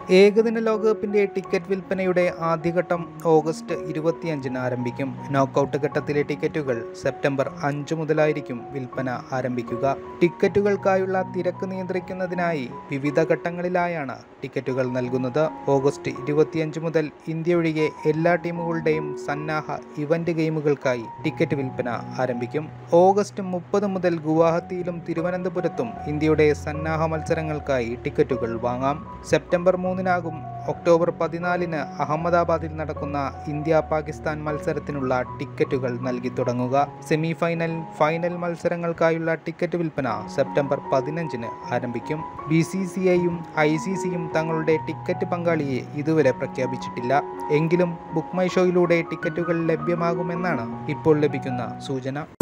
ഏകദിന ലോകകപ്പിന്റെ ടിക്കറ്റ് വിൽപ്പനയുടെ ആദ്യഘട്ടം ഓഗസ്റ്റ് ഇരുപത്തിയഞ്ചിന് ആരംഭിക്കും നോക്കൌട്ട് ഘട്ടത്തിലെ ടിക്കറ്റുകൾ സെപ്റ്റംബർ അഞ്ച് മുതലായിരിക്കും വിൽപ്പന ആരംഭിക്കുക ടിക്കറ്റുകൾക്കായുള്ള തിരക്ക് നിയന്ത്രിക്കുന്നതിനായി വിവിധ ഘട്ടങ്ങളിലായാണ് ടിക്കറ്റുകൾ നൽകുന്നത് ഓഗസ്റ്റ് ഇരുപത്തിയഞ്ച് മുതൽ ഇന്ത്യ ഒഴികെ എല്ലാ ടീമുകളുടെയും സന്നാഹ ഇവന്റ് ഗെയിമുകൾക്കായി ടിക്കറ്റ് വിൽപ്പന ആരംഭിക്കും ഓഗസ്റ്റ് മുപ്പത് മുതൽ ഗുവാഹത്തിയിലും തിരുവനന്തപുരത്തും ഇന്ത്യയുടെ സന്നാഹ മത്സരങ്ങൾക്കായി ടിക്കറ്റുകൾ വാങ്ങാം സെപ്റ്റംബർ മൂന്നിനാകും ഒക്ടോബർ പതിനാലിന് അഹമ്മദാബാദിൽ നടക്കുന്ന ഇന്ത്യ പാകിസ്ഥാൻ മത്സരത്തിനുള്ള ടിക്കറ്റുകൾ നൽകി തുടങ്ങുക സെമി ഫൈനൽ ഫൈനൽ മത്സരങ്ങൾക്കായുള്ള ടിക്കറ്റ് വിൽപ്പന സെപ്റ്റംബർ പതിനഞ്ചിന് ആരംഭിക്കും ബി സി സി ഐയും ഐ സി സിയും തങ്ങളുടെ ടിക്കറ്റ് പങ്കാളിയെ ഇതുവരെ പ്രഖ്യാപിച്ചിട്ടില്ല എങ്കിലും ബുക്ക് മൈ ഷോയിലൂടെ ടിക്കറ്റുകൾ ലഭ്യമാകുമെന്നാണ് ഇപ്പോൾ ലഭിക്കുന്ന സൂചന